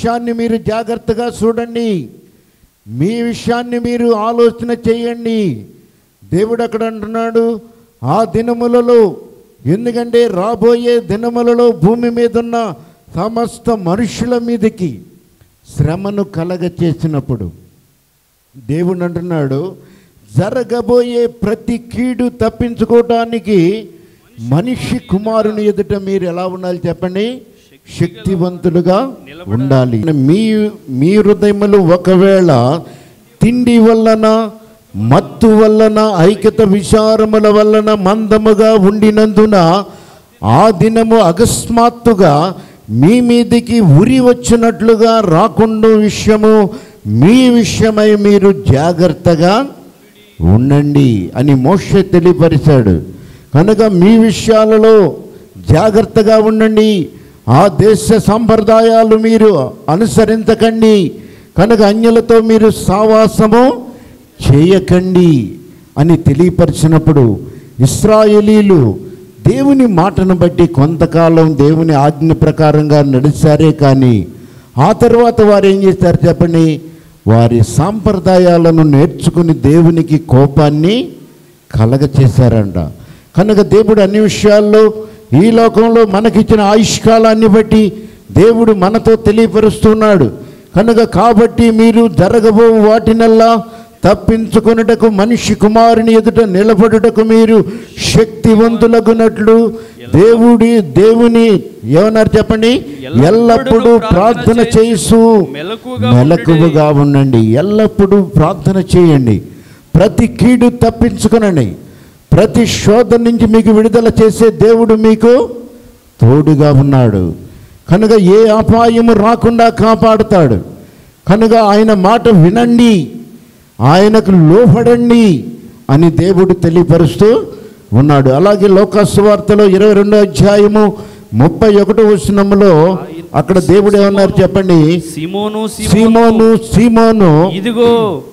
విషయాన్ని మీరు జాగ్రత్తగా చూడండి మీ విషయాన్ని మీరు ఆలోచన చేయండి దేవుడు అక్కడ అంటున్నాడు ఆ దినములలో ఎందుకంటే రాబోయే దినములలో భూమి మీద ఉన్న సమస్త మనుషుల మీదకి శ్రమను కలగ చేసినప్పుడు దేవుడు అంటున్నాడు జరగబోయే ప్రతి కీడు తప్పించుకోవటానికి మనిషి కుమారుని ఎదుట మీరు ఎలా ఉండాలి చెప్పండి శక్తివంతులుగా ఉండాలి మీ మీ హృదయములు ఒకవేళ తిండి వలన మత్తు వలన ఐక్యత విచారముల వలన మందముగా ఉండినందున ఆ దినము అకస్మాత్తుగా మీ మీదికి ఉరి వచ్చినట్లుగా రాకుండా విషయము మీ విషయమై మీరు జాగ్రత్తగా ఉండండి అని మోషే తెలియపరిచాడు కనుక మీ విషయాలలో జాగ్రత్తగా ఉండండి ఆ దేశ సంప్రదాయాలు మీరు అనుసరించకండి కనుక అన్యులతో మీరు సావాసము చేయకండి అని తెలియపరిచినప్పుడు ఇస్రాయేలీలు దేవుని మాటను బట్టి కొంతకాలం దేవుని ఆజ్ఞ ప్రకారంగా నడిచారే కానీ ఆ తర్వాత వారు ఏం చేస్తారు చెప్పండి వారి సాంప్రదాయాలను నేర్చుకుని దేవునికి కోపాన్ని కలగ చేశారంట కనుక దేవుడు అన్ని విషయాల్లో ఈ లోకంలో మనకిచ్చిన ఆయుష్కాలాన్ని బట్టి దేవుడు మనతో తెలియపరుస్తున్నాడు కనుక కాబట్టి మీరు జరగబో వాటినల్లా తప్పించుకొనుటకు మనిషి కుమారుని ఎదుట నిలబడుటకు మీరు శక్తివంతులగునట్లు దేవుడి దేవుని ఏమన్నారు చెప్పండి ఎల్లప్పుడూ ప్రార్థన చేసు మెలకుగా మెలకువగా ఉండండి ఎల్లప్పుడూ ప్రార్థన చేయండి ప్రతి కీడు తప్పించుకునండి ప్రతి శోధన నుంచి మీకు విడుదల చేసే దేవుడు మీకు తోడుగా ఉన్నాడు కనుక ఏ అపాయము రాకుండా కాపాడుతాడు కనుక ఆయన మాట వినండి ఆయనకు లోపడండి అని దేవుడు తెలియపరుస్తూ ఉన్నాడు అలాగే లోకస్వార్తలో ఇరవై రెండో అధ్యాయము ముప్పై ఒకటో వచనములో అక్కడ దేవుడు ఏమన్నారు చెప్పండి సీమోను సీమోను సీమోను ఇదిగో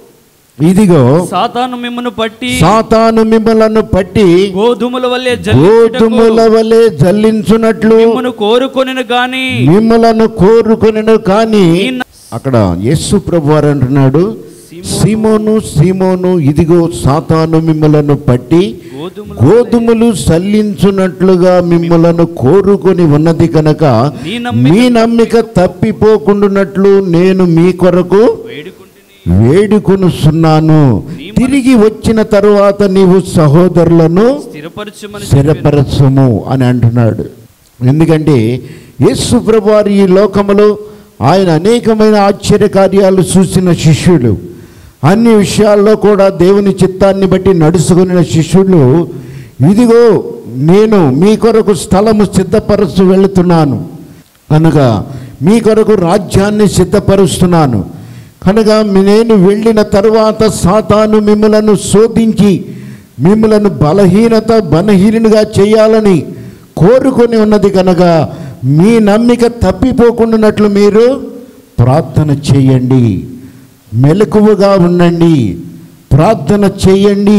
ఇదిగో సాతాను మిమ్మను పట్టి సాతాను మిమ్మలను పట్టి గోధుమల వల్లే గోధుమల జల్లించుటకు వలె జల్లించున్నట్లు మిమ్మను కోరుకొనిన గాని మిమ్మలను కోరుకొనను కానీ ఈ న- అక్కడ యేసు ప్రభు వారు అంటున్నాడు సీమోను సీమోను ఇదిగో సాతాను మిమ్మలను పట్టి గోధుమల గోధుమలు సల్లించున్నట్లుగా మిమ్మలను కోరుకొని ఉన్నది కనుక నీ నమ్మిక మీ నమ్మిక తప్పిపోకుండానట్లు నేను మీ కొరకు వేడుకుంటుని వేడుకొనుస్తున్నాను తిరిగి వచ్చిన తరువాత నీవు సహోదరులను స్థిరపరచమని స్థిరపరచము అని అంటున్నాడు ఎందుకంటే యేసు ప్రభువారు ఈ లోకములో ఆయన అనేకమైన ఆశ్చర్య కార్యాలు చూసిన శిష్యులు అన్ని విషయాల్లో కూడా దేవుని చిత్తాన్ని బట్టి నడుచుకున్న శిష్యులు ఇదిగో నేను మీ కొరకు స్థలము సిద్ధపరచు వెళుతున్నాను కనుక మీ కొరకు రాజ్యాన్ని సిద్ధపరుస్తున్నాను కనుక నేను వెళ్ళిన తరువాత సాతాను మిమ్మలను శోధించి మిమ్మలను బలహీనత బలహీనుగా చేయాలని కోరుకొని ఉన్నది కనుక మీ నమ్మిక తప్పిపోకుండానట్లు మీరు ప్రార్థన చేయండి మెలకువగా ఉండండి ప్రార్థన చేయండి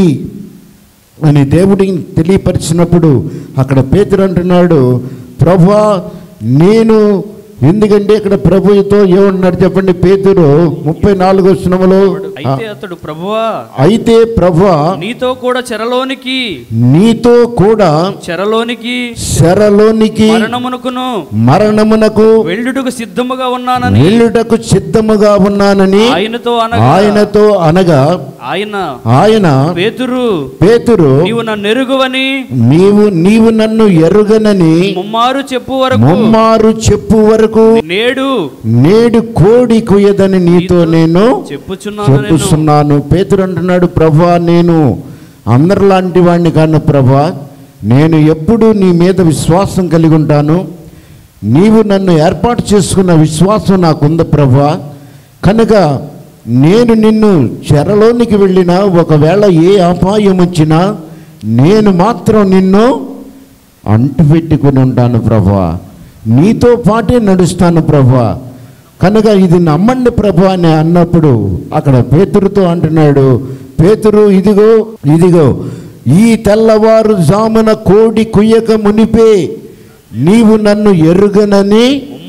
అని దేవుడిని తెలియపరిచినప్పుడు అక్కడ పేతురు అంటున్నాడు ప్రభా నేను ఎందుకంటే ఇక్కడ ప్రభుతో ఏమంటున్నాడు చెప్పండి పేతురు ముప్పై నాలుగో శ్రమలో అయితే అతడు ప్రభువా అయితే ప్రభా నీతో కూడా చెరలోనికి నీతో కూడా చెరలోనికి శరలోనికి మరణమునకును మరణమునకు వెళ్ళుటకు సిద్ధముగా ఉన్నానని వెళ్ళుటకు సిద్ధముగా ఉన్నానని ఆయనతో అనగా ఆయనతో అనగా ఆయన ఆయన పేతురు పేతురు నీవు నన్ను ఎరుగువని నీవు నీవు నన్ను ఎరుగనని ముమ్మారు చెప్పు వరకు ముమ్మారు చెప్పు వరకు నేడు నేడు కోడి కుయ్యదని నీతో నేను చెప్పుచున్నాను నేను చెప్పుస్తున్నాను పేతురు అంటున్నాడు ప్రభా నేను అందరిలాంటి వాడిని కాను ప్రభా నేను ఎప్పుడు నీ మీద విశ్వాసం కలిగి ఉంటాను నీవు నన్ను ఏర్పాటు చేసుకున్న విశ్వాసం నాకుంది ప్రభా కనుక నేను నిన్ను చెరలోనికి వెళ్ళినా ఒకవేళ ఏ అపాయం వచ్చినా నేను మాత్రం నిన్ను అంటుపెట్టుకుని ఉంటాను ప్రభా నీతో పాటే నడుస్తాను ప్రభా కనుక ఇది నమ్మండి ప్రభు అని అన్నప్పుడు అక్కడ పేతురుతో అంటున్నాడు పేతురు ఇదిగో ఇదిగో ఈ తెల్లవారు జామున కోడి కుయ్యక మునిపే నీవు నన్ను ఎరుగనని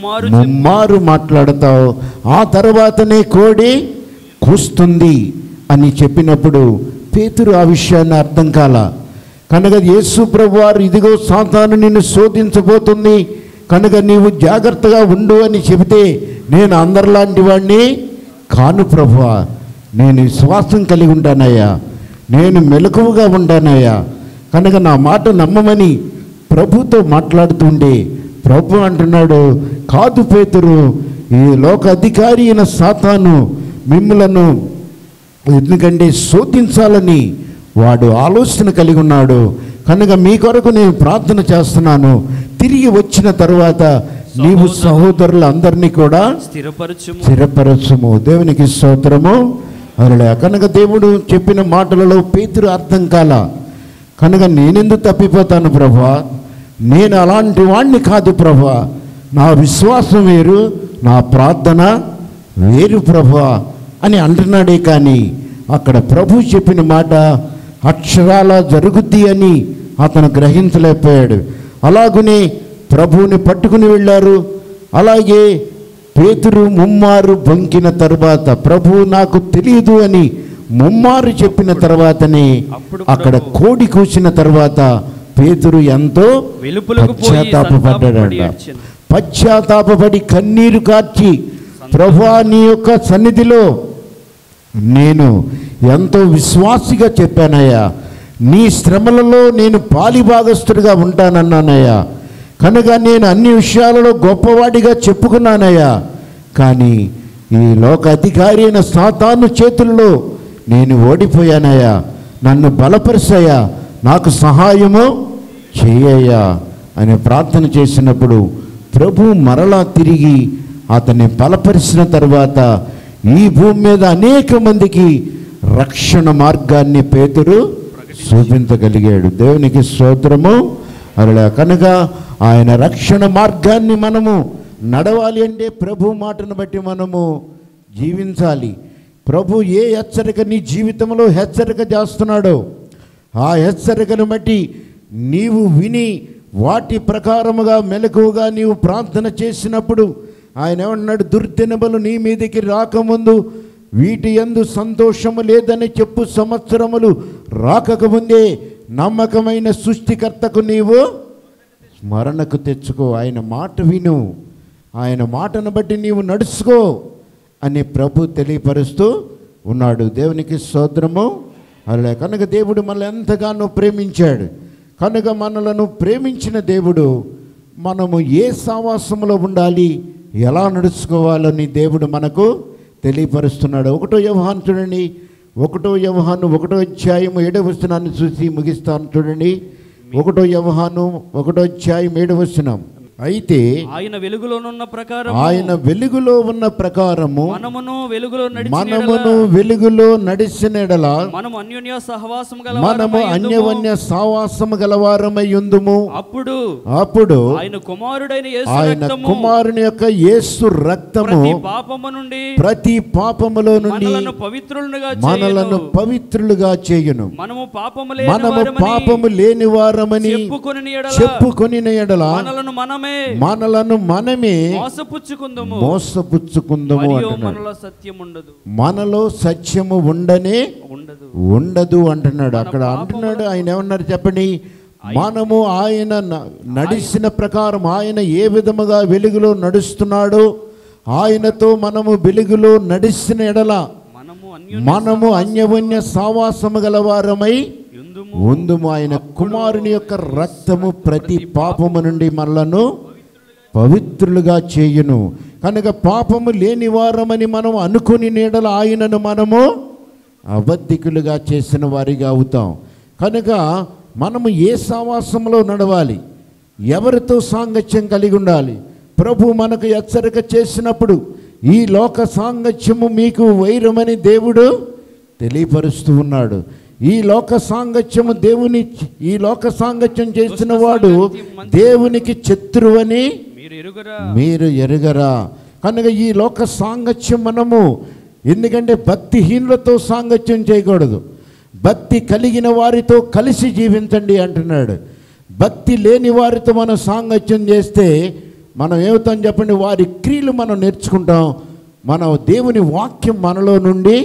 ముమ్మారు ముమ్మారు మాట్లాడతావు ఆ తర్వాతనే కోడి కూస్తుంది అని చెప్పినప్పుడు పేతురు ఆ విషయాన్ని అర్థం కాల కనుక యేసు ప్రభు వారు ఇదిగో సాతాను నిన్ను శోధించబోతుంది కనుక నీవు జాగ్రత్తగా ఉండు అని చెబితే నేను అందరిలాంటి వాడిని కాను ప్రభువా నేను విశ్వాసం కలిగి ఉంటానయ్యా నేను మెలకువగా ఉంటానయ్యా కనుక నా మాట నమ్మమని ప్రభుతో మాట్లాడుతుండే ప్రభు అంటున్నాడు కాదు పేతురు ఈ లోక అధికారి అయిన సాతాను మిమ్మలను ఎందుకంటే శోధించాలని వాడు ఆలోచన కలిగి ఉన్నాడు కనుక మీ కొరకు నేను ప్రార్థన చేస్తున్నాను తిరిగి వచ్చిన తరువాత నీవు సహోదరులందరినీ కూడా స్థిరపరచుము స్థిరపరచుము దేవునికి స్తోత్రము అలా కనుక దేవుడు చెప్పిన మాటలలో పేతురు అర్థం కాల కనుక నేనెందుకు తప్పిపోతాను ప్రభా నేను అలాంటి వాణ్ణి కాదు ప్రభా నా విశ్వాసం వేరు నా ప్రార్థన వేరు ప్రభా అని అంటున్నాడే కానీ అక్కడ ప్రభు చెప్పిన మాట అక్షరాల జరుగుద్ది అని అతను గ్రహించలేకపోయాడు అలాగునే ప్రభువుని పట్టుకుని వెళ్ళారు అలాగే పేతురు ముమ్మారు బొంకిన తర్వాత ప్రభు నాకు తెలియదు అని ముమ్మారు చెప్పిన తర్వాతనే అప్పుడు అక్కడ ప్రభు కోడి కూసిన తర్వాత పేతురు ఎంతో వెలుపులకు పోయి సంతాపపడి పశ్చాత్తాపడ్డాడంట ఏడ్చెను. పశ్చాత్తాపడి కన్నీరు కార్చి ప్రభా నీ యొక్క సన్నిధిలో నేను ఎంతో విశ్వాసిగా చెప్పానయ్యా నీ శ్రమలలో నేను పాలిభాగస్తుడిగా ఉంటానన్నానయ్యా కనుక నేను అన్ని విషయాలలో గొప్పవాడిగా చెప్పుకున్నానయ్యా కానీ ఈ లోక అధికారి అయిన సాతాను చేతుల్లో నేను ఓడిపోయానయ్యా నన్ను బలపరిసయ్యా నాకు సహాయము చేయయ్యా అని ప్రార్థన చేసినప్పుడు ప్రభు మరలా తిరిగి అతన్ని బలపరిచిన తర్వాత ఈ భూమి మీద అనేక మందికి రక్షణ మార్గాన్ని పేతురు చూపించగలిగాడు దేవునికి స్తోత్రము అలా కనుక ఆయన రక్షణ మార్గాన్ని మనము నడవాలి అంటే ప్రభు మాటను బట్టి మనము జీవించాలి ప్రభు ఏ హెచ్చరిక నీ జీవితంలో హెచ్చరిక చేస్తున్నాడో ఆ హెచ్చరికను బట్టి నీవు విని వాటి ప్రకారముగా మెలకువగా నీవు ప్రార్థన చేసినప్పుడు ఆయన ఏమన్నాడు దుర్దినములు నీ మీదికి రాకముందు వీటి యందు సంతోషము లేదని చెప్పు సంవత్సరములు రాకముందే నమ్మకమైన సృష్టికర్తకు నీవు స్మరణకు తెచ్చుకో ఆయన మాట విను ఆయన మాటను బట్టి నీవు నడుచుకో అని ప్రభు తెలియపరుస్తూ ఉన్నాడు దేవునికి స్తోత్రము అలా కనుక దేవుడు మనల్ని ఎంతగానో ప్రేమించాడు కనుక మనలను ప్రేమించిన దేవుడు మనము ఏ సావాసంలో ఉండాలి ఎలా నడుచుకోవాలని దేవుడు మనకు తెలియపరుస్తున్నాడు ఒకటో వ్యవహాన్ చూడండి ఒకటో వ్యవహాను ఒకటో అధ్యాయం ఏడవ వచనాన్ని చూసి ముగిస్తాను చూడండి ఒకటో వ్యవహాను ఒకటో అధ్యాయం ఏడవ వచనం అయితే ఆయన వెలుగులోనున్న ప్రకారం ఆయన వెలుగులో ఉన్న ప్రకారము మనమును వెలుగులో నడిచిన మనమును యెడల వెలుగులో నడిచిన ఎడల మనము అన్యోన్య సహవాసం గల మనము అన్యవన్య సావాసము గలవారమై ఉందుము అప్పుడు అప్పుడు ఆయన కుమారుడైన యేసు ఆయన రక్తము కుమారుని యొక్క యేసు రక్తము ప్రతి పాపము నుండి ప్రతి పాపములో నుండి మనలను పవిత్రులుగా మనలను చేయను పవిత్రులుగా చేయును మనము పాపము మనము లేని పాపము లేని వారమని చెప్పుకొని ఎడల చెప్పుకొని ఎడల మనలను మనమే మనలను మనమే మోసపుచ్చుకుందుము మోసపుచ్చుకుందము మరియు అంటున్నాడు మనలో సత్యం ఉండదు మనలో సత్యము ఉండనే ఉండదు ఉండదు అంటున్నాడు అక్కడ అంటున్నాడు ఆయన ఏమన్నారు చెప్పండి మనము ఆయన న- నడిచిన ప్రకారం ఆయన ఏ విధముగా వెలుగులో నడుస్తున్నాడో ఆయనతో మనము వెలుగులో నడిచిన ఎడల మనము అన్యోన్య మనము అన్యవన్య సావాసము గలవారమై యుందుము ఉందుము ఆయన కుమారుని యొక్క రక్తము ప్రతి పాపము నుండి మనలను పవిత్రులుగా చేయును కనుక పాపము లేని వారమని మనం అనుకుని నీడల ఆయనను మనము అబద్ధికులుగా చేసిన వారిగా అవుతాం కనుక మనము ఏ సావాసంలో నడవాలి ఎవరితో సాంగత్యం కలిగి ఉండాలి ప్రభు మనకు హెచ్చరిక చేసినప్పుడు ఈ లోక సాంగత్యము మీకు వైరమని దేవుడు తెలియపరుస్తూ ఉన్నాడు ఈ లోక సాంగత్యము దేవుని ఈ లోక సాంగత్యం చేసిన వాడు దేవునికి శత్రువని మీరు ఎరుగరా మీరు ఎరుగరా కనుక ఈ లోక సాంగత్యం మనము ఎందుకంటే భక్తిహీనులతో సాంగత్యం చేయకూడదు భక్తి కలిగిన వారితో కలిసి జీవించండి అంటున్నాడు భక్తి లేని వారితో మనం సాంగత్యం చేస్తే మనం ఏమవుతాం చెప్పండి వారి క్రియలు మనం నేర్చుకుంటాం మన దేవుని వాక్యం మనలో నుండి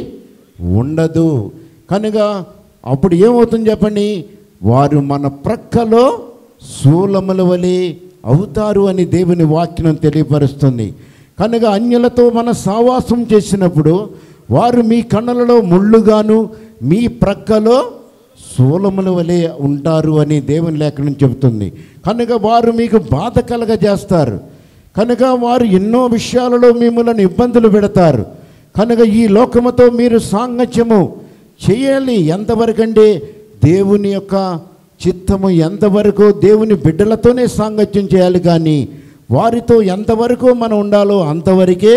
ఉండదు కనుక అప్పుడు ఏమవుతుంది చెప్పండి వారు మన ప్రక్కలో శూలముల వలె అవుతారు అని దేవుని వాక్యం తెలియపరుస్తుంది కనుక అన్యులతో మన సావాసం చేసినప్పుడు వారు మీ కన్నులలో ముళ్ళుగాను మీ ప్రక్కలో శూలముల వలె ఉంటారు అని దేవుని లేఖనం చెబుతుంది కనుక వారు మీకు బాధ కలగజేస్తారు కనుక వారు ఎన్నో విషయాలలో మిమ్మల్ని ఇబ్బందులు పెడతారు కనుక ఈ లోకముతో మీరు సాంగత్యము చేయాలి ఎంతవరకంటే దేవుని యొక్క చిత్తము ఎంతవరకు దేవుని బిడ్డలతోనే సాంగత్యం చేయాలి కానీ వారితో ఎంతవరకు మనం ఉండాలో అంతవరకే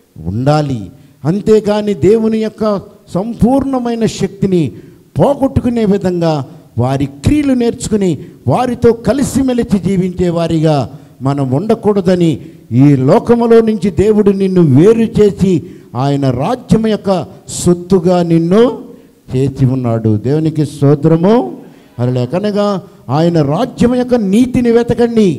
ఉండాలి అంతేకాని దేవుని యొక్క సంపూర్ణమైన శక్తిని పోగొట్టుకునే విధంగా వారి క్రియలు నేర్చుకుని వారితో కలిసిమెలిసి జీవించే వారిగా మనం ఉండకూడదని ఈ లోకములో నుంచి దేవుడు నిన్ను వేరు చేసి ఆయన రాజ్యం యొక్క సొత్తుగా నిన్ను చేసి ఉన్నాడు దేవునికి స్తోత్రము అలా కనుక ఆయన రాజ్యం యొక్క నీతిని వెతకండి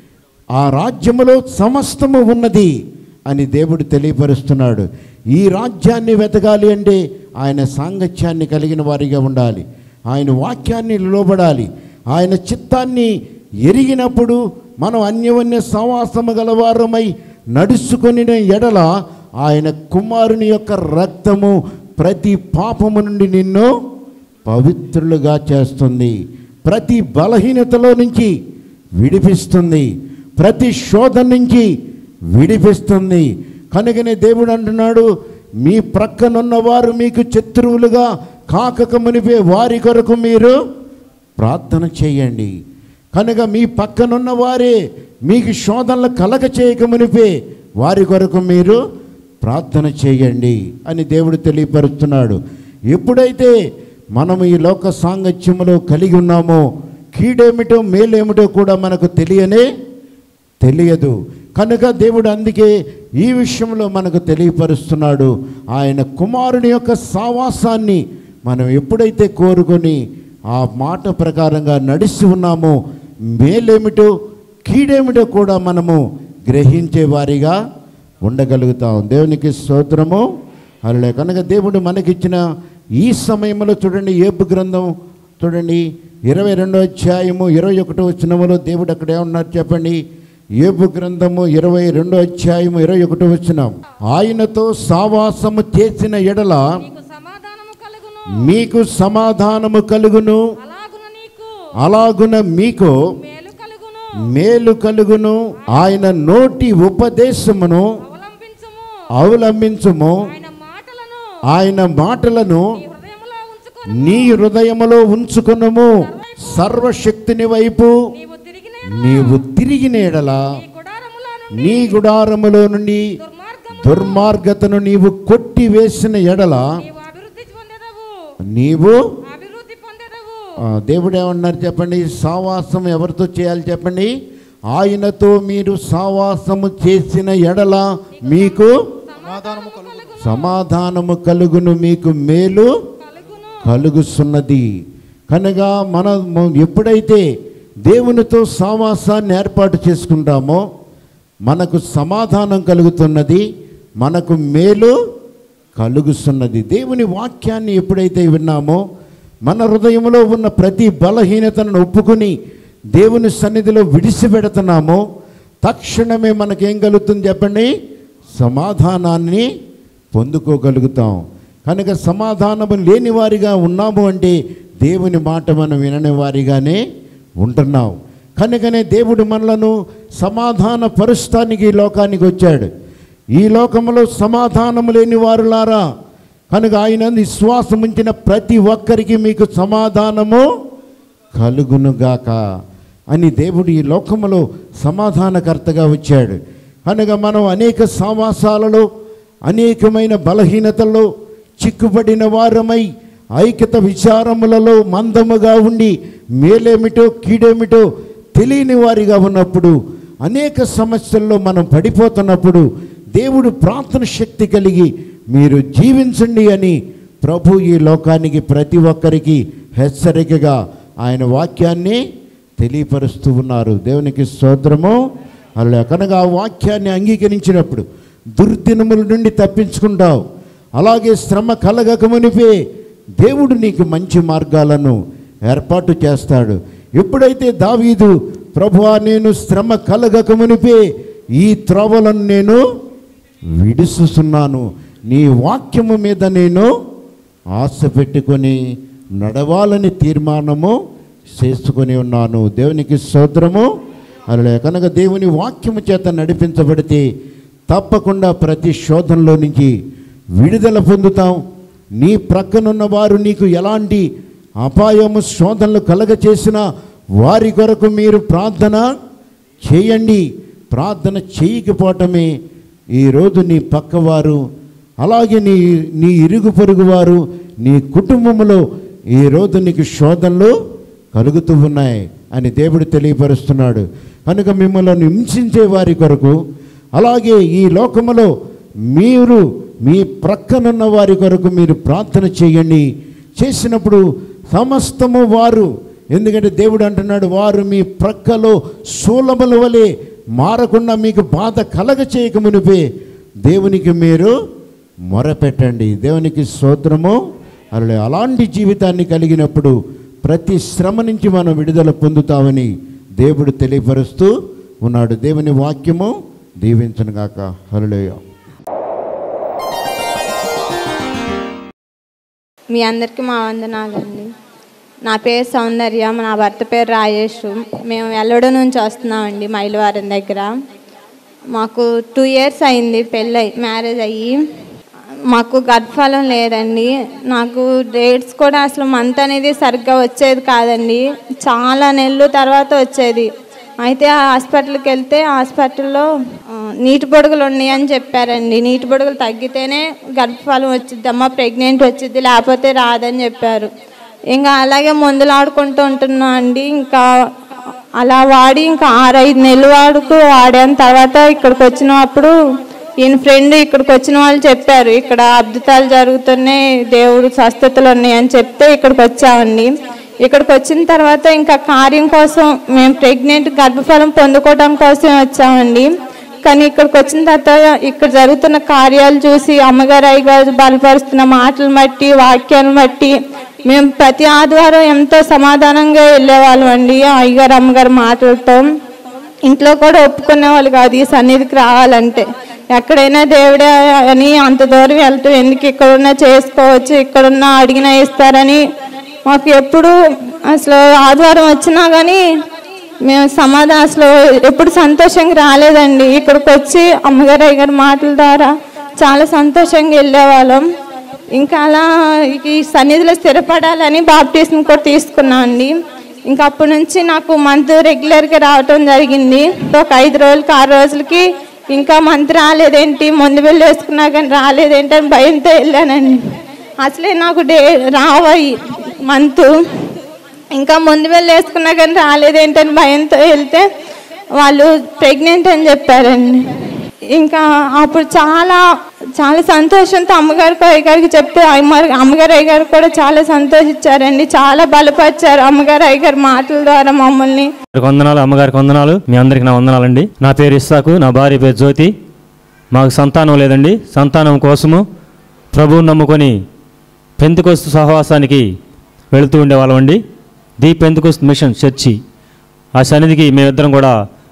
ఆ రాజ్యములో సమస్తము ఉన్నది అని దేవుడు తెలియపరుస్తున్నాడు ఈ రాజ్యాన్ని వెతకాలి అంటే ఆయన సాంగత్యాన్ని కలిగిన వారిగా ఉండాలి ఆయన వాక్యాన్ని లోబడాలి ఆయన చిత్తాన్ని ఎరిగినప్పుడు మనం అన్యవన్య సవాసము గలవారమై నడుచుకొని ఎడల ఆయన కుమారుని యొక్క రక్తము ప్రతి పాపము నుండి నిన్ను పవిత్రులుగా చేస్తుంది ప్రతి బలహీనతలో నుంచి విడిపిస్తుంది ప్రతి శోధన నుంచి విడిపిస్తుంది కనుకనే దేవుడు అంటున్నాడు మీ ప్రక్కనున్న వారు మీకు శత్రువులుగా కాకక మునిపే వారి కొరకు మీరు ప్రార్థన చేయండి కనుక మీ పక్కనున్న వారే మీకు శోధనలు కలగ చేయక మునిపే వారి కొరకు మీరు ప్రార్థన చేయండి అని దేవుడు తెలియపరుస్తున్నాడు ఎప్పుడైతే మనం ఈ లోక సాంగత్యములో కలిగి ఉన్నామో కీడేమిటో మేలేమిటో కూడా మనకు తెలియనే తెలియదు కనుక దేవుడు అందుకే ఈ విషయంలో మనకు తెలియపరుస్తున్నాడు ఆయన కుమారుని యొక్క సావాసాన్ని మనం ఎప్పుడైతే కోరుకొని ఆ మాట ప్రకారంగా నడిచి ఉన్నామో మేలేమిటో కీడేమిటో కూడా మనము గ్రహించే వారిగా ఉండగలుగుతాం దేవునికి స్తోత్రము అలా కనుక దేవుడు మనకిచ్చిన ఈ సమయంలో చూడండి ఏపు గ్రంథం చూడండి ఇరవై రెండో అధ్యాయము ఇరవై ఒకటో వచ్చినములో దేవుడు అక్కడ ఏమన్నారు చెప్పండి ఏపు గ్రంథము ఇరవై రెండో అధ్యాయము ఇరవై ఒకటో వచ్చినాం ఆయనతో సావాసము చేసిన ఎడల నీకు సమాధానము కలుగును మీకు సమాధానము కలుగును అలాగున నీకు అలాగున మీకు మేలు కలుగును మేలు కలుగును ఆయన నోటి ఉపదేశమును అవలంబించుము అవలంబించుము ఆయన మాటలను ఆయన మాటలను నీ హృదయములో ఉంచుకొని నీ హృదయములో ఉంచుకునుము సర్వశక్తిని వైపు నీవు తిరిగిన నీవు తిరిగిన ఎడల నీ గుడారములో నుండి నీ గుడారములో నుండి దుర్మార్గము దుర్మార్గతను నీవు కొట్టివేసిన ఎడల నీవు అభివృద్ధి పొందెదవు నీవు అభివృద్ధి పొందెదవు ఆ, దేవుడు ఏమన్నారు చెప్పండి సావాసం ఎవరితో చేయాలి చెప్పండి ఆయనతో మీరు సావాసము చేసిన ఎడల మీకు సమాధానము కలుగును సమాధానము కలుగును మీకు మేలు కలుగును కలుగుతున్నది కనుక మనం ఎప్పుడైతే దేవునితో సావాసాన్ని ఏర్పాటు చేసుకుంటామో మనకు సమాధానం కలుగుతున్నది మనకు మేలు కలుగుతున్నది దేవుని వాక్యాన్ని ఎప్పుడైతే విన్నామో మన హృదయంలో ఉన్న ప్రతి బలహీనతను ఒప్పుకొని దేవుని సన్నిధిలో విడిచిపెడుతున్నామో తక్షణమే మనకేం కలుగుతుంది చెప్పండి సమాధానాన్ని పొందుకోగలుగుతాం కనుక సమాధానము లేని వారిగా ఉన్నాము అంటే దేవుని మాట మనం వినని వారిగానే ఉంటున్నాం కనుకనే దేవుడు మనలను సమాధాన పరుస్తానికి ఈ లోకానికి వచ్చాడు ఈ లోకంలో సమాధానము లేని వారులారా కనుక ఆయన విశ్వాసం ఉంచిన ప్రతి ఒక్కరికి మీకు సమాధానము కలుగునుగాక అని దేవుడు ఈ లోకములో సమాధానకర్తగా వచ్చాడు కనుక మనం అనేక సావాసాలలో అనేకమైన బలహీనతల్లో చిక్కుబడిన వారమై ఐక్యత విచారములలో మందముగా ఉండి మేలేమిటో కీడేమిటో తెలియని వారిగా ఉన్నప్పుడు అనేక సమస్యల్లో మనం పడిపోతున్నప్పుడు దేవుడు ప్రార్థన శక్తి కలిగి మీరు జీవించండి అని ప్రభు ఈ లోకానికి ప్రతి ఒక్కరికి హెచ్చరికగా ఆయన వాక్యాన్ని తెలియపరుస్తూ ఉన్నారు దేవునికి స్తోత్రము అలా కనుక ఆ వాక్యాన్ని అంగీకరించినప్పుడు దుర్దినముల నుండి తప్పించుకుంటావు అలాగే శ్రమ కలగక మునిపే దేవుడు నీకు మంచి మార్గాలను ఏర్పాటు చేస్తాడు ఎప్పుడైతే దావీదు ప్రభువా నేను శ్రమ కలగక మునిపే ఈ త్రోవలను నేను విడుస్తున్నాను నీ వాక్యము మీద నేను ఆశ పెట్టుకొని నడవాలని తీర్మానము చేసుకొని ఉన్నాను దేవునికి స్తోత్రము అలా కనుక దేవుని వాక్యము చేత నడిపించబడితే తప్పకుండా ప్రతి శోధనలో నుంచి విడుదల పొందుతాం నీ ప్రక్కనున్న వారు నీకు ఎలాంటి అపాయము శోధనలు కలగ చేసిన వారి కొరకు మీరు ప్రార్థన చేయండి ప్రార్థన చేయకపోవటమే ఈరోజు నీ పక్కవారు అలాగే నీ నీ ఇరుగు పొరుగు వారు నీ కుటుంబంలో ఈరోజు నీకు శోధనలు కలుగుతూ ఉన్నాయి అని దేవుడు తెలియపరుస్తున్నాడు కనుక మిమ్మల్ని హింసించే వారి కొరకు అలాగే ఈ లోకములో మీరు మీ ప్రక్కనున్న వారి కొరకు మీరు ప్రార్థన చేయండి చేసినప్పుడు సమస్తము వారు ఎందుకంటే దేవుడు అంటున్నాడు వారు మీ ప్రక్కలో శూలముల వలె మారకుండా మీకు బాధ కలగ చేయక మునిపే దేవునికి మీరు మొరపెట్టండి దేవునికి స్తోత్రము అలా అలాంటి జీవితాన్ని కలిగినప్పుడు ప్రతి శ్రమ నుంచి మనం విడుదల పొందుతామని దేవుడు తెలియపరుస్తూ ఉన్నాడు దేవుని వాక్యము దీవించనుగాక హరులేయ మీ అందరికీ మా వందనాలండి నా పేరు సౌందర్య నా భర్త పేరు రాజేష్ మేము ఎల్లడ నుంచి వస్తున్నామండి మైలవారం దగ్గర మాకు టూ ఇయర్స్ అయింది పెళ్ళి మ్యారేజ్ అయ్యి మాకు గర్భఫలం లేదండి నాకు డేట్స్ కూడా అసలు మంత్ అనేది సరిగ్గా వచ్చేది కాదండి చాలా నెలలు తర్వాత వచ్చేది అయితే ఆ హాస్పిటల్కి వెళ్తే హాస్పిటల్లో ఆ, నీటి బొడుగులు ఉన్నాయి అని చెప్పారండి నీటి బొడుగులు తగ్గితేనే గర్భఫలం వచ్చిద్దమ్మా ప్రెగ్నెంట్ వచ్చిద్ది లేకపోతే రాదని చెప్పారు ఇంకా అలాగే మందులు ఆడుకుంటూ ఉంటున్నా అండి ఇంకా అలా వాడి ఇంకా ఆరైదు నెలలు వాడుకు వాడాను తర్వాత ఇక్కడికి వచ్చినప్పుడు ఈయన ఫ్రెండ్ ఇక్కడికి వచ్చిన వాళ్ళు చెప్పారు ఇక్కడ అద్భుతాలు జరుగుతున్నాయి దేవుడు స్వస్థతలు ఉన్నాయి అని చెప్తే ఇక్కడికి వచ్చామండి ఇక్కడికి వచ్చిన తర్వాత ఇంకా కార్యం కోసం మేము ప్రెగ్నెంట్ గర్భఫలం పొందుకోవడం కోసం వచ్చామండి కానీ ఇక్కడికి వచ్చిన తర్వాత ఇక్కడ జరుగుతున్న కార్యాలు చూసి అమ్మగారు అయ్యగారు బలపరుస్తున్న మాటలు బట్టి వాక్యాలను బట్టి మేము ప్రతి ఆదివారం ఎంతో సమాధానంగా వెళ్ళేవాళ్ళం అండి అయ్యగారు అమ్మగారు మాటలతో ఇంట్లో కూడా ఒప్పుకునే వాళ్ళు కాదు ఈ సన్నిధికి రావాలంటే ఎక్కడైనా దేవుడే అని అంత దూరం వెళ్తూ ఎందుకు ఇక్కడున్నా చేసుకోవచ్చు ఇక్కడున్నా అడిగినా ఇస్తారని మాకు ఎప్పుడు అసలు ఆదివారం వచ్చినా కానీ మేము సమాధానం అసలు ఎప్పుడు సంతోషంగా రాలేదండి ఇక్కడికి వచ్చి అమ్మగారు అయ్యగారి మాటల ద్వారా చాలా సంతోషంగా వెళ్ళేవాళ్ళం ఇంకా అలా ఈ సన్నిధిలో స్థిరపడాలని బాప్టిజం కూడా తీసుకున్నాం అండి ఇంకా అప్పటి నుంచి నాకు మంత్ రెగ్యులర్గా రావటం జరిగింది ఒక ఐదు రోజులకి ఆరు రోజులకి ఇంకా మంత్ రాలేదేంటి ముందు వెళ్ళి వేసుకున్నా కానీ రాలేదేంటి అని భయంతో వెళ్ళానండి అసలే నాకు డే రావాయి మంత్ ఇంకా ముందు వెళ్ళి వేసుకున్నా కానీ రాలేదేంటని భయంతో వెళ్తే వాళ్ళు ప్రెగ్నెంట్ అని చెప్పారండి ఇంకా అప్పుడు చాలా చాలా సంతోషంతో అమ్మగారికి అయ్యగారికి చెప్తే అమ్మగారు అమ్మగారు అయ్యగారు కూడా చాలా సంతోషించారండి చాలా బలపరిచారు అమ్మగారు అయ్యగారి మాటల ద్వారా మమ్మల్ని అందరికి వందనాలు అమ్మగారికి వందనాలు మీ అందరికి నా వందనాలండి నా పేరు ఇస్సాకు నా భార్య పేరు జ్యోతి మాకు సంతానం లేదండి సంతానం కోసము ప్రభువుని నమ్ముకొని పెంతుకొస్తు సహవాసానికి వెళుతూ ఉండేవాళ్ళం అండి ది పెంతుకొస్తు మిషన్ చర్చి ఆ సన్నిధికి మేమిద్దరం కూడా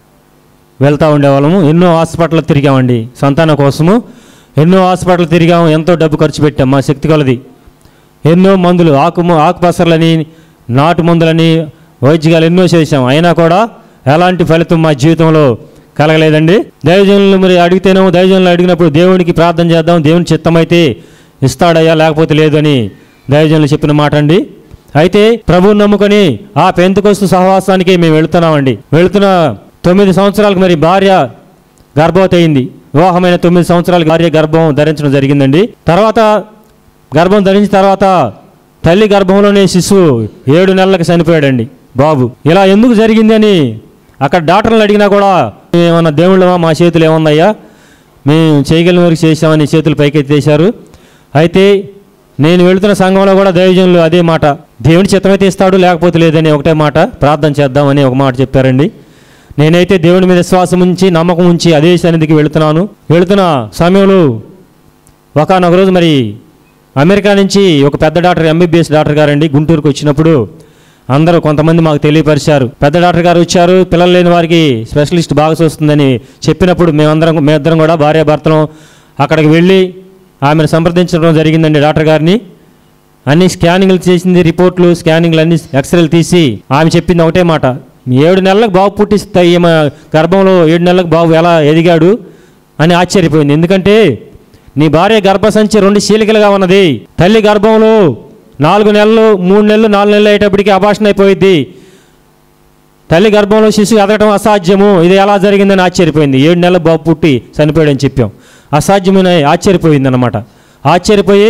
వెళ్తూ ఉండేవాళ్ళము ఎన్నో హాస్పిటల్ తిరిగామండి సంతానం కోసము ఎన్నో హాస్పిటల్ తిరిగాము ఎంతో డబ్బు ఖర్చు పెట్టాం మా శక్తి కొలది ఎన్నో మందులు ఆకు ఆకుపసర్లని నాటు మందులని వైద్యాలు ఎన్నో చేశాం అయినా కూడా ఎలాంటి ఫలితం మా జీవితంలో కలగలేదండి దైవజనులు మరి అడిగితేనేమో దైవజనులు అడిగినప్పుడు దేవునికి ప్రార్థన చేద్దాం దేవుని చిత్తమైతే ఇస్తాడయ్యా లేకపోతే లేదు అని దైవజనులు చెప్పిన మాట అండి అయితే ప్రభువుని నమ్ముకొని ఆ పెంతుకొస్తు సహవాసానికి మేము వెళుతున్నామండి వెళుతున్న తొమ్మిది సంవత్సరాలకు మరి భార్య గర్భవతి అయింది వివాహమైన తొమ్మిది సంవత్సరాలకు భార్య గర్భం ధరించడం జరిగిందండి తర్వాత గర్భం ధరించిన తర్వాత తల్లి గర్భంలోనే శిశువు ఏడు నెలలకు చనిపోయాడండి బాబు ఇలా ఎందుకు జరిగింది అని అక్కడ డాక్టర్లు అడిగినా కూడా ఏమన్నా దేవుళ్ళమా మా చేతులు ఏముందయ్యా మేము చేయగలిగిన వరకు చేసామని చేతులు పైకెత్తేశారు అయితే నేను వెళుతున్న సంఘంలో కూడా దైవజనులు అదే మాట దేవుని చిత్తమైతే ఇస్తాడు లేకపోతే లేదని ఒకటే మాట ప్రార్థన చేద్దామని ఒక మాట చెప్పారండి నేనైతే దేవుని మీద విశ్వాసం ఉంచి నమ్మకం ఉంచి అదే సన్నిధికి వెళుతున్నాను వెళుతున్న సమయంలో ఒకనొక రోజు మరి అమెరికా నుంచి ఒక పెద్ద డాక్టర్ ఎంబీబీఎస్ డాక్టర్ గారండి గుంటూరుకు వచ్చినప్పుడు అందరూ కొంతమంది మాకు తెలియపరిచారు పెద్ద డాక్టర్ గారు వచ్చారు పిల్లలు లేని వారికి స్పెషలిస్ట్ బాగా చూస్తుందని చెప్పినప్పుడు మేమందరం మేమిద్దరం కూడా భార్యాభర్తలం అక్కడికి వెళ్ళి ఆమెను సంప్రదించడం జరిగిందండి డాక్టర్ గారిని అన్ని స్కానింగ్లు చేసింది రిపోర్ట్లు స్కానింగ్లు అన్ని ఎక్స్రేలు తీసి ఆమె చెప్పింది ఒకటే మాట ఏడు నెలలకు బాబు పుట్టిస్తాయి ఈమె గర్భంలో ఏడు నెలలకు బాబు ఎలా ఎదిగాడు అని ఆశ్చర్యపోయింది ఎందుకంటే నీ భార్య గర్భసంచి రెండు చీలికలుగా ఉన్నది తల్లి గర్భంలో నాలుగు నెలలు మూడు నెలలు నాలుగు నెలలు అయ్యేటప్పటికి అభాషణ అయిపోయింది తల్లి గర్భంలో శిశువు ఎదగటం అసాధ్యము ఇది ఎలా జరిగిందని ఆశ్చర్యపోయింది ఏడు నెలల బాబు పుట్టి చనిపోయాడని చెప్పాం అసాధ్యమైన ఆశ్చర్యపోయింది అనమాట ఆశ్చర్యపోయి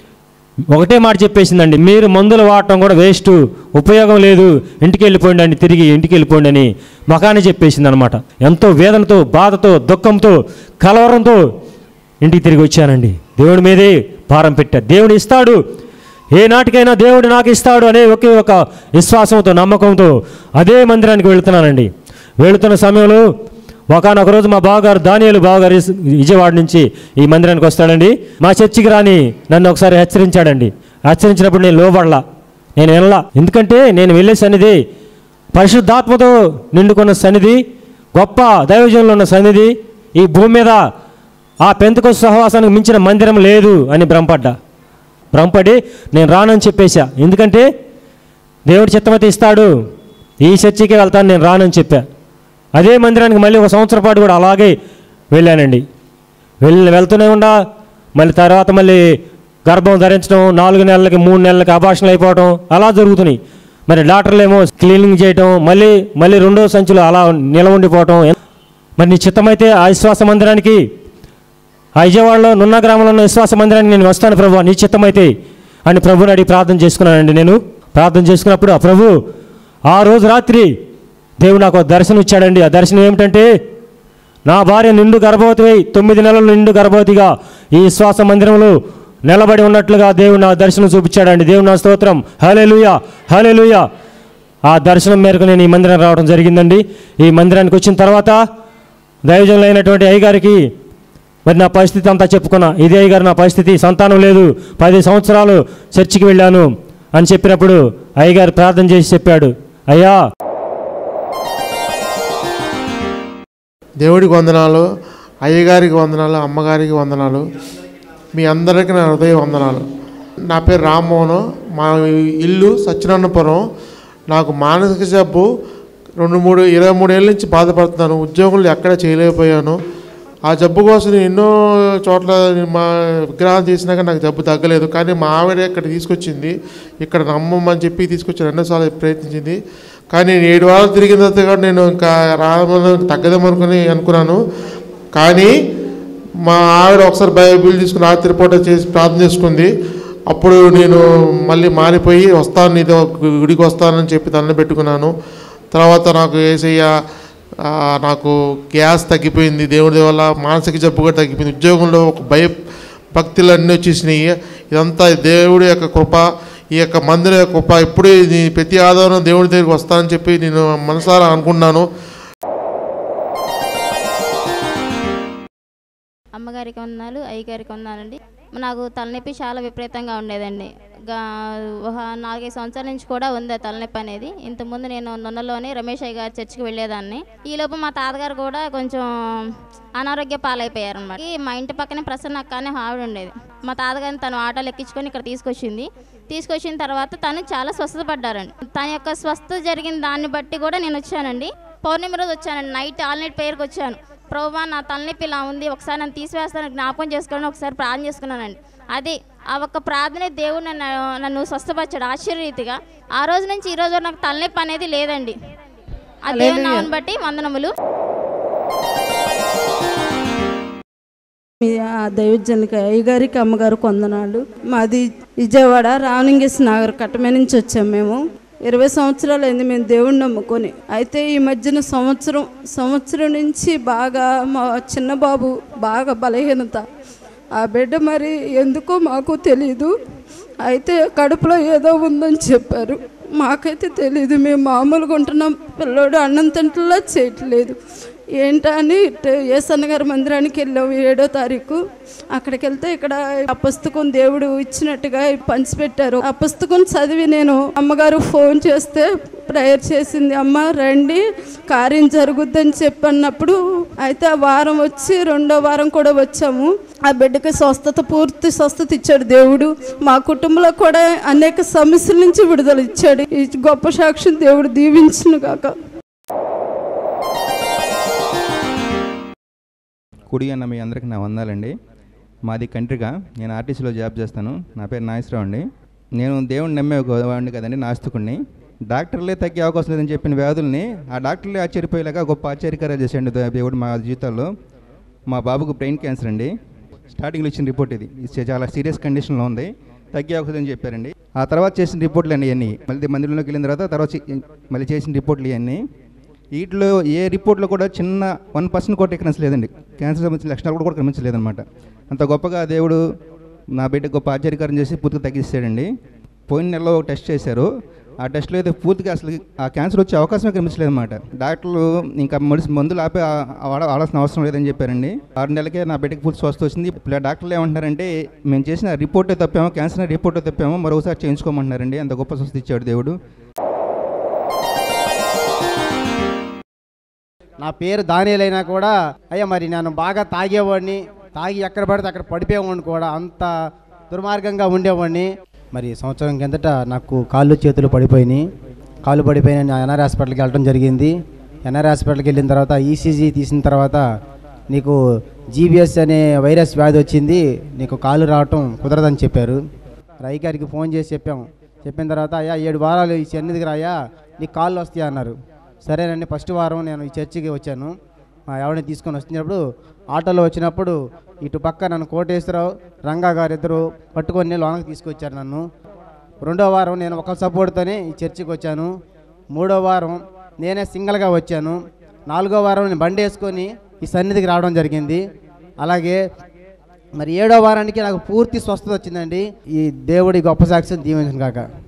ఒకటే మాట చెప్పేసిందండి మీరు మందులు వాడటం కూడా వేస్ట్ ఉపయోగం లేదు ఇంటికి వెళ్ళిపోండి అని తిరిగి ఇంటికి వెళ్ళిపోండి అని మకాన్ని చెప్పేసింది అనమాట ఎంతో వేదనతో బాధతో దుఃఖంతో కలవరంతో ఇంటికి తిరిగి వచ్చానండి దేవుడి మీదే భారం పెట్టా దేవుడు ఇస్తాడు ఏ నాటికైనా దేవుడు నాకు ఇస్తాడు అనే ఒకే ఒక విశ్వాసంతో నమ్మకంతో అదే మందిరానికి వెళుతున్నానండి వెళుతున్న సమయంలో ఒకనొక రోజు మా బావగారు దానియాలు బావగారు ఇస్- విజయవాడ నుంచి ఈ మందిరానికి వస్తాడండి మా చర్చికి రాని నన్ను ఒకసారి హెచ్చరించాడండి హెచ్చరించినప్పుడు నేను లోబడలా నేను వినలా ఎందుకంటే నేను వెళ్ళే సన్నిధి పరిశుద్ధాత్మతో నిండుకున్న సన్నిధి గొప్ప దైవజనులు ఉన్న సన్నిధి ఈ భూమి మీద ఆ పెంతకు సహవాసానికి మించిన మందిరం లేదు అని భ్రమపడ్డా భ్రమపడి నేను రానని చెప్పేశా ఎందుకంటే దేవుడి చిత్తమతి ఇస్తాడు ఈ చర్చికి వెళ్తాను నేను రానని చెప్పా అదే మందిరానికి మళ్ళీ ఒక సంవత్సరం పాటు కూడా అలాగే వెళ్ళానండి వెళ్ళి వెళ్తూనే ఉండా మళ్ళీ తర్వాత మళ్ళీ గర్భం ధరించడం నాలుగు నెలలకి మూడు నెలలకి అభాషణలు అయిపోవడం అలా జరుగుతున్నాయి మరి డాక్టర్లు ఏమో క్లీనింగ్ చేయటం మళ్ళీ మళ్ళీ రెండో సంచులు అలా నిలవ ఉండిపోవటం మరి నీ చిత్తమైతే ఆ విశ్వాస మందిరానికి ఆ విజయవాడలో నున్న గ్రామంలో ఉన్న విశ్వాస మందిరానికి నేను వస్తాను ప్రభు నీ చిత్తమైతే అని ప్రభుని అడిగి ప్రార్థన చేసుకున్నానండి నేను ప్రార్థన చేసుకున్నప్పుడు ఆ ప్రభు ఆ రోజు రాత్రి దేవుడు నాకు ఒక దర్శనం ఇచ్చాడండి ఆ దర్శనం ఏమిటంటే నా భార్య నిండు గర్భవతి తొమ్మిది నెలలు నిండు గర్భవతిగా ఈ విశ్వాస మందిరంలో నిలబడి ఉన్నట్లుగా దేవుడు నా దర్శనం చూపించాడండి దేవుడు నా స్తోత్రం హలేలుయా హలేలుయా ఆ దర్శనం మేరకు నేను ఈ మందిరం రావడం జరిగిందండి ఈ మందిరానికి వచ్చిన తర్వాత దైవజనులైనటువంటి అయ్యగారికి మరి నా పరిస్థితి అంతా చెప్పుకున్నా ఇదే అయ్యగారు నా పరిస్థితి సంతానం లేదు పది సంవత్సరాలు చర్చికి వెళ్ళాను అని చెప్పినప్పుడు అయ్యగారు ప్రార్థన చేసి చెప్పాడు అయ్యా దేవుడికి వందనాలు అయ్యగారికి వందనాలు అమ్మగారికి వందనాలు మీ అందరికీ నా హృదయ వందనాలు నా పేరు రామ్మోహన్ మా ఇల్లు సత్యనారాయణపురం నాకు మానసిక జబ్బు రెండు మూడు ఇరవై మూడేళ్ళ నుంచి బాధపడుతున్నాను ఉద్యోగులు ఎక్కడ చేయలేకపోయాను ఆ జబ్బు కోసం నేను ఎన్నో చోట్ల మా విగ్రహాలు చేసినాక నాకు జబ్బు తగ్గలేదు కానీ మా ఆవిడ ఇక్కడ తీసుకొచ్చింది ఇక్కడ నమ్మమని చెప్పి తీసుకొచ్చి రెండోసార్లు ప్రయత్నించింది కానీ నేను ఏడు వారాలు తిరిగిన తర్వాత కూడా నేను ఇంకా రామని తగ్గదేమనుకుని అనుకున్నాను కానీ మా ఆవిడ ఒకసారి బైబిల్ తీసుకుని రాత్రి పూట చేసి ప్రార్థన చేసుకుంది అప్పుడు నేను మళ్ళీ మారిపోయి వస్తాను నీతో గుడికి వస్తానని చెప్పి దండం పెట్టుకున్నాను తర్వాత నాకు ఏసయ్య ఆ, నాకు గ్యాస్ తగ్గిపోయింది దేవుడి వల్ల మానసిక జబ్బు కూడా తగ్గిపోయింది ఉద్యోగంలో ఒక భయ భక్తులు అన్నీ వచ్చేసినాయి ఇదంతా దేవుడి యొక్క కృప ఈ యొక్క మందిర యొక్క కృప ఇప్పుడు ఇది ప్రతి ఆధారం దేవుడి దగ్గరికి వస్తానని చెప్పి నేను మనసారా అనుకున్నాను అమ్మగారికి వందనాలు అయ్యగారికి వందనాలండి నాకు తలనొప్పి చాలా విపరీతంగా ఉండేదండి గా ఒక నాలుగైదు సంవత్సరాల నుంచి కూడా ఉంది ఆ తలనొప్పి అనేది ఇంతకుముందు నేను నున్నలోని రమేష్ అయ్య గారి చర్చికి వెళ్ళేదాన్ని ఈలోపు మా తాతగారు కూడా కొంచెం అనారోగ్య పాలైపోయారు అనమాట మా ఇంటి పక్కనే ప్రసన్న అక్క అనే ఆవిడ ఉండేది మా తాతగారిని తను ఆటోలు ఎక్కించుకొని ఇక్కడ తీసుకొచ్చింది తీసుకొచ్చిన తర్వాత తను చాలా స్వస్థత పడ్డారండి తన యొక్క స్వస్థత జరిగిన దాన్ని బట్టి కూడా నేను వచ్చానండి పౌర్ణమి రోజు వచ్చానండి నైట్ ఆల్ నైట్ ప్రేయర్కి వచ్చాను ప్రభా నా తలనొప్పి ఇలా ఉంది ఒకసారి నన్ను తీసివేస్తాను జ్ఞాపకం చేసుకోవాలని ఒకసారి ప్రార్థన చేసుకున్నానండి అది ఆ ఒక్క ప్రార్థనే దేవుడు నన్ను నన్ను స్వస్థపరిచాడు ఆశ్చర్యరీతిగా ఆ రోజు నుంచి ఈ రోజు వరకు నాకు తలనొప్పి అనేది లేదండి ఆ దేవుని నామని బట్టి వందనములు మీ ఆ దైవజనకి అయ్యగారికి అమ్మగారు కొందనాలు మాది విజయవాడ రావణింగేశ్ నగర్ కట్టమే నుంచి వచ్చాం మేము ఇరవై సంవత్సరాలు అయింది మేము దేవుణ్ణి నమ్ముకొని అయితే ఈ మధ్యన సంవత్సరం సంవత్సరం నుంచి బాగా మా చిన్న బాబు బాగా బలహీనత ఆ బిడ్డ మరి ఎందుకో మాకు తెలీదు అయితే కడుపులో ఏదో ఉందని చెప్పారు మాకైతే తెలియదు మేము మామూలుగా ఉంటున్నాం పిల్లోడు అన్నం తింటలా చేయట్లేదు ఏంటా అని ఏసన్న గారి మందిరానికి వెళ్ళాము ఏడో తారీఖు అక్కడికి వెళ్తే ఇక్కడ ఆ పుస్తకం దేవుడు ఇచ్చినట్టుగా పంచిపెట్టారు ఆ పుస్తకం చదివి నేను అమ్మగారు ఫోన్ చేస్తే ప్రేయర్ చేసింది అమ్మ రండి కార్యం జరుగుద్దని చెప్పన్నప్పుడు అయితే ఆ వారం వచ్చి రెండో వారం కూడా వచ్చాము ఆ బిడ్డకి స్వస్థత పూర్తి స్వస్థత ఇచ్చాడు దేవుడు మా కుటుంబంలో కూడా అనేక సమస్యల నుంచి విడుదల ఇచ్చాడు ఈ గొప్ప సాక్ష్యం దేవుడు దీవించును గాక కుడి అన్న మీ అందరికి నా వందాలండి మాది కంట్రిగా నేను ఆర్టీసీలో జాబ్ చేస్తాను నా పేరు నాగేశ్వరరావు అండి నేను దేవుడిని నమ్మే ఒక వాడిని కదండి నాస్తికుడిని డాక్టర్లే తగ్గే అవకాశం లేదని చెప్పిన వ్యాధుల్ని ఆ డాక్టర్లే ఆశ్చర్యపోయేలాగా గొప్ప ఆశ్చర్యకరాలు చేసాడు దేవుడు మా జీవితాల్లో మా బాబుకు బ్రెయిన్ క్యాన్సర్ అండి స్టార్టింగ్లో ఇచ్చిన రిపోర్ట్ ఇది ఇది చాలా సీరియస్ కండిషన్లో ఉంది తగ్గే అవకాశం అని చెప్పారండి ఆ తర్వాత చేసిన రిపోర్ట్లు అండి ఇవన్నీ మళ్ళీ మందిరంలోకి వెళ్ళిన తర్వాత తర్వాత చే- మళ్ళీ చేసిన రిపోర్ట్లు ఇవన్నీ వీటిలో ఏ రిపోర్ట్లో కూడా చిన్న వన్ పర్సెంట్ కూడా ఎక్కడెన్స్ లేదండి క్యాన్సర్ సంబంధించిన లక్షణాలు కూడా కనిపించలేదన్నమాట అంత గొప్పగా దేవుడు నా బిడ్డ గొప్ప ఆశ్చర్యకారం చేసి పూర్తిగా తగ్గిస్తాడండి పోయిన నెలలో ఒక టెస్ట్ చేశారు ఆ టెస్ట్లో అయితే పూర్తిగా అసలు ఆ క్యాన్సర్ వచ్చే అవకాశమే కనిపించలేదన్నమాట డాక్టర్లు ఇంకా మెడిసిన్ మందులు ఆపే ఆ- వాడ వాడాల్సిన అవసరం లేదని చెప్పారండి ఆరు నెలలకే నా బిడ్డకి పూర్తి స్వస్థ వచ్చింది ఇప్పుడు ఆ డాక్టర్లు ఏమంటున్నారంటే మేము చేసిన రిపోర్టే తప్పామో క్యాన్సర్ రిపోర్టే తప్పామో మరోసారి చేయించుకోమంటున్నారండి అంత గొప్ప స్వస్థ ఇచ్చాడు దేవుడు నా పేరు దానిలైనా కూడా అయ్యా మరి నేను బాగా తాగేవాడిని తాగి ఎక్కడ పడితే అక్కడ పడిపోయేవాడిని కూడా అంత దుర్మార్గంగా ఉండేవాడిని మరి సంవత్సరం కిందట నాకు కాళ్ళు చేతులు పడిపోయినాయి కాళ్ళు పడిపోయిన నేను ఎన్ఆర్ హాస్పిటల్కి వెళ్ళడం జరిగింది ఎన్ఆర్ హాస్పిటల్కి వెళ్ళిన తర్వాత ఈసీజీ తీసిన తర్వాత నీకు జీబీఎస్ అనే వైరస్ వ్యాధి వచ్చింది నీకు కాళ్ళు రావటం కుదరదని చెప్పారు రై గారికి ఫోన్ చేసి చెప్పాము చెప్పిన తర్వాత అయ్యా ఏడు వారాలు ఈ సన్నిధికి రాయా నీకు కాళ్ళు వస్తాయి అన్నారు సరేనండి ఫస్ట్ వారం నేను ఈ చర్చికి వచ్చాను మా ఆవిడని తీసుకొని వచ్చినప్పుడు ఆటోలో వచ్చినప్పుడు ఇటు పక్క నన్ను కోటేశ్వరరావు రంగా గారు ఇద్దరు పట్టుకొని లోనకి తీసుకొచ్చారు నన్ను రెండో వారం నేను ఒక సపోర్ట్తోనే ఈ చర్చికి వచ్చాను మూడో వారం నేనే సింగిల్గా వచ్చాను నాలుగో వారం నేను బండి వేసుకొని ఈ సన్నిధికి రావడం జరిగింది అలాగే మరి ఏడో వారానికి నాకు పూర్తి స్వస్థత వచ్చిందండి ఈ దేవుడి గొప్ప సాక్ష్యం దీవించిన కాక